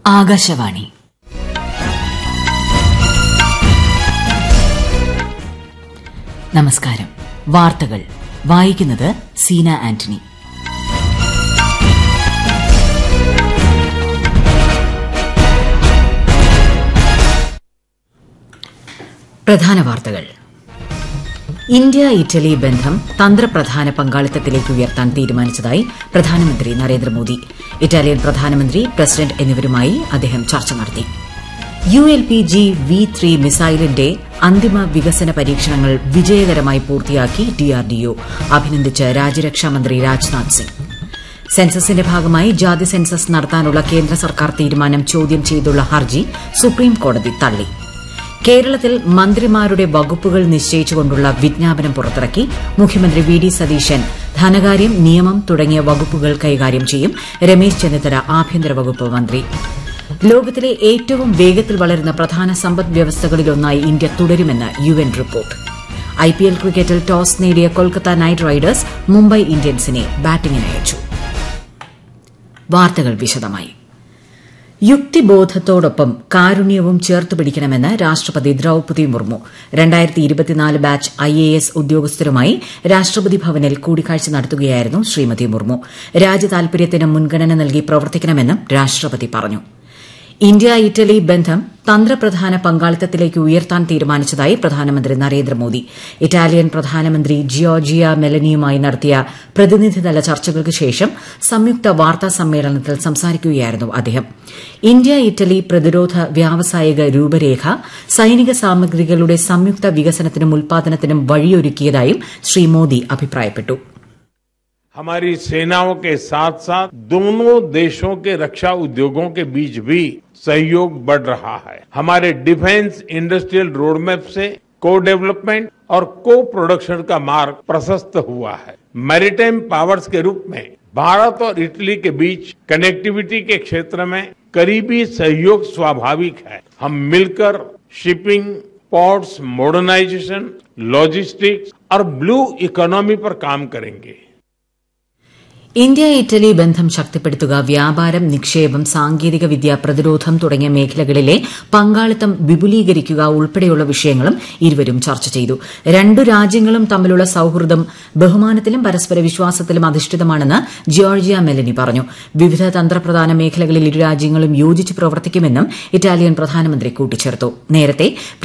ആകാശവാണി നമസ്കാരം വാർത്തകൾ വായിക്കുന്നത് സീന ആന്റണി പ്രധാന വാർത്തകൾ ഇന്ത്യ ഇറ്റലി ബന്ധം തന്ത്രപ്രധാന പങ്കാളിത്തത്തിലേക്ക് ഉയർത്താൻ തീരുമാനിച്ചതായി പ്രധാനമന്ത്രി നരേന്ദ്രമോദി ഇറ്റാലിയൻ പ്രധാനമന്ത്രി പ്രസിഡന്റ് എന്നിവരുമായി അദ്ദേഹം ചർച്ച നടത്തി U L P G V three മിസൈലിന്റെ അന്തിമ വികസന പരീക്ഷണങ്ങൾ വിജയകരമായി പൂർത്തിയാക്കി ഡിആർഡിഒ അഭിനന്ദിച്ച് രാജ്യരക്ഷാമന്ത്രി രാജ്നാഥ് സിംഗ് സെൻസസിന്റെ ഭാഗമായി ജാതി സെൻസസ് നടത്താനുള്ള കേന്ദ്ര സർക്കാർ തീരുമാനം ചോദ്യം ചെയ്തുള്ള ഹർജി സുപ്രീം കോടതി തള്ളി കേരളത്തിൽ മന്ത്രിമാരുടെ വകുപ്പുകൾ നിശ്ചയിച്ചുകൊണ്ടുള്ള വിജ്ഞാപനം പുറത്തിറക്കി മുഖ്യമന്ത്രി വി ഡി സതീശൻ ധനകാര്യം നിയമം തുടങ്ങിയ വകുപ്പുകൾ കൈകാര്യം ചെയ്യും രമേശ് ചെന്നിത്തല ആഭ്യന്തര വകുപ്പ് മന്ത്രി ലോകത്തിലെ ഏറ്റവും വേഗത്തിൽ വളരുന്ന പ്രധാന സമ്പദ് വ്യവസ്ഥകളിലൊന്നായി ഇന്ത്യ തുടരുമെന്ന് യു എൻ റിപ്പോർട്ട് ഐപിഎൽ ക്രിക്കറ്റിൽ ടോസ് നേടിയ കൊൽക്കത്ത നൈറ്റ് റൈഡേഴ്സ് മുംബൈ ഇന്ത്യൻസിനെ ബാറ്റിംഗിനയച്ചു വാർത്തകൾ വിശദമായി യുക്തിബോധത്തോടൊപ്പം കാരുണ്യവും ചേർത്ത് പിടിക്കണമെന്ന് രാഷ്ട്രപതി ദ്രൌപതി മുർമു ബാച്ച് ഐഎഎസ് ഉദ്യോഗസ്ഥരുമായി രാഷ്ട്രപതി ഭവനിൽ കൂടിക്കാഴ്ച നടത്തുകയായിരുന്നു ശ്രീമതി മുർമു രാജ്യതാൽപര്യത്തിന് മുൻഗണന നൽകി പ്രവർത്തിക്കണമെന്നും രാഷ്ട്രപതി പറഞ്ഞു ഇന്ത്യ ഇറ്റലി ബന്ധം തന്ത്രപ്രധാന പങ്കാളിത്തത്തിലേക്ക് ഉയർത്താൻ തീരുമാനിച്ചതായി പ്രധാനമന്ത്രി നരേന്ദ്രമോദി ഇറ്റാലിയൻ പ്രധാനമന്ത്രി ജിയോർജിയ മെലനിയുമായി നടത്തിയ പ്രതിനിധിതല ചർച്ചകൾക്ക് ശേഷം സംയുക്ത വാർത്താ സമ്മേളനത്തിൽ സംസാരിക്കുകയായിരുന്നു അദ്ദേഹം ഇന്ത്യ ഇറ്റലി പ്രതിരോധ വ്യാവസായിക രൂപരേഖ സൈനിക സാമഗ്രികളുടെ സംയുക്ത വികസനത്തിനും ഉൽപാദനത്തിനും വഴിയൊരുക്കിയതായും ശ്രീ മോദി അഭിപ്രായപ്പെട്ടു हमारी सेनाओं के साथ साथ दोनों देशों के रक्षा उद्योगों के बीच भी सहयोग बढ़ रहा है हमारे डिफेंस इंडस्ट्रियल रोडमैप से को डेवलपमेंट और को प्रोडक्शन का मार्ग प्रशस्त हुआ है मैरिटाइम पावर्स के रूप में भारत और इटली के बीच कनेक्टिविटी के क्षेत्र में करीबी सहयोग स्वाभाविक है हम मिलकर शिपिंग पोर्ट्स मॉडर्नाइजेशन लॉजिस्टिक्स और ब्लू इकोनॉमी पर काम करेंगे ഇന്ത്യ ഇറ്റലി ബന്ധം ശക്തിപ്പെടുത്തുക വ്യാപാരം നിക്ഷേപം സാങ്കേതിക വിദ്യ പ്രതിരോധം തുടങ്ങിയ മേഖലകളിലെ പങ്കാളിത്തം വിപുലീകരിക്കുക ഉൾപ്പെടെയുള്ള വിഷയങ്ങളും ഇരുവരും ചർച്ച ചെയ്തു രണ്ടു രാജ്യങ്ങളും തമ്മിലുള്ള സൌഹൃദം ബഹുമാനത്തിലും പരസ്പര വിശ്വാസത്തിലും അധിഷ്ഠിതമാണെന്ന് ജിയോർജിയ മെലനി പറഞ്ഞു വിവിധ തന്ത്രപ്രധാന മേഖലകളിൽ ഇരു രാജ്യങ്ങളും യോജിച്ച് പ്രവർത്തിക്കുമെന്നും ഇറ്റാലിയൻ പ്രധാനമന്ത്രി കൂട്ടിച്ചേർത്തു നേരത്തെ